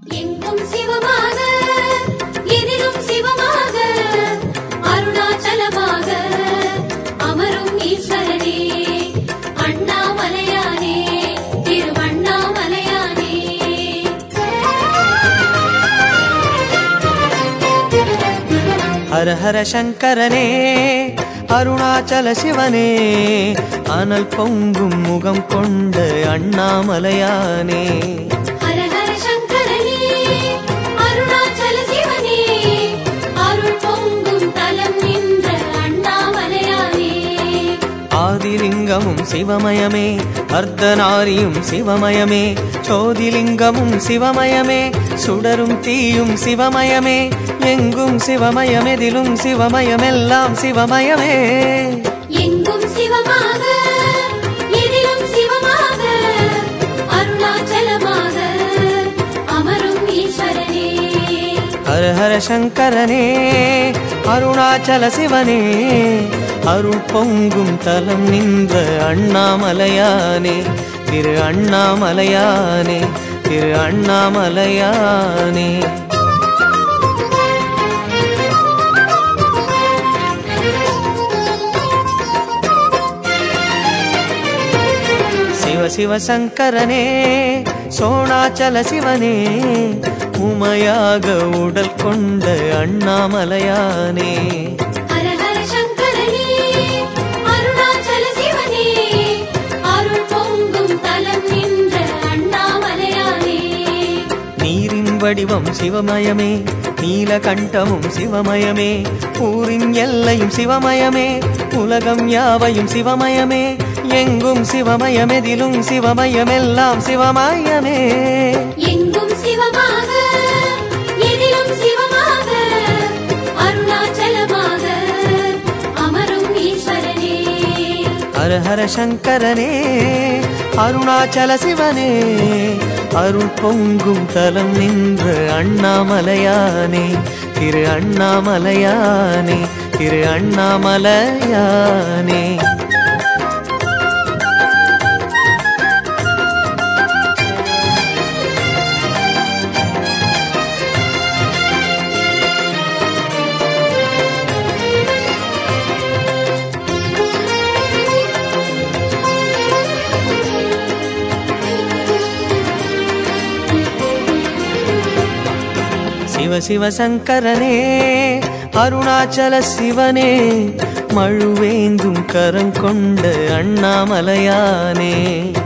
எங்கும் சிவமாக எதிலும் சிவமாக அருணாச்சலமாக அமரும் ஈஸ்வரனே அண்ணாமலையானே திருவண்ணாமலையானே ஹர ஹர சங்கரனே அருணாச்சல சிவனே அனல் பொங்கும் முகம் கொண்ட அண்ணாமலையானே ஹர ஹர சங்கரனே அருணாச்சல சிவனே அருள் பொங்கும் தலம் நின்ற அண்ணாமலையானே ஆதிலிங்கமும் சிவமயமே அர்த்தநாரியும் சிவமயமே சோதிலிங்கமும் சிவமயமே சுடரும் தீயும் சிவமயமே எங்கும் சிவமயமெதிலும் சிவமயமெல்லாம் சிவமயமே எங்கும் சிவமாக எதிலும் சிவமாக அருணாச்சலமாக அமரும் ஈஸ்வரனே ஹர ஹர சங்கரனே அருணாச்சல சிவனே அருள் பொங்கும் தலம் நின்ற அண்ணாமலையானே திரு அண்ணாமலையானே திரு அண்ணாமலையானே சிவ சிவ சங்கரனே சோணாச்சல சிவனே உமையாக உடல் கொண்ட அண்ணாமலையானே ஹர ஹர சங்கரனே அருணாச்சல சிவனே அருள் பொங்கும் தலம் நின்ற அண்ணாமலையானே நீரின் வடிவம் சிவமயமே நீலகண்டமும் சிவமயமே ஊரின் எல்லையும் சிவமயமே உலகம் யாவையும் சிவமயமே எங்கும் சிவமயமெதிலும் சிவமயமெல்லாம் சிவமயமே எங்கும் சிவமாக எதிலும் சிவமாக அருணாச்சலமாக அமரும் ஈஸ்வரனே ஹர ஹர சங்கரனே அருணாச்சல சிவனே அருள் பொங்கும் தலம் நின்ற அண்ணாமலையானே திரு அண்ணாமலையானே திரு அண்ணாமலையானே சிவ சிவ சங்கரனே அருணாச்சல சிவனே மழுவேந்தும் கரம் கொண்ட அண்ணாமலையானே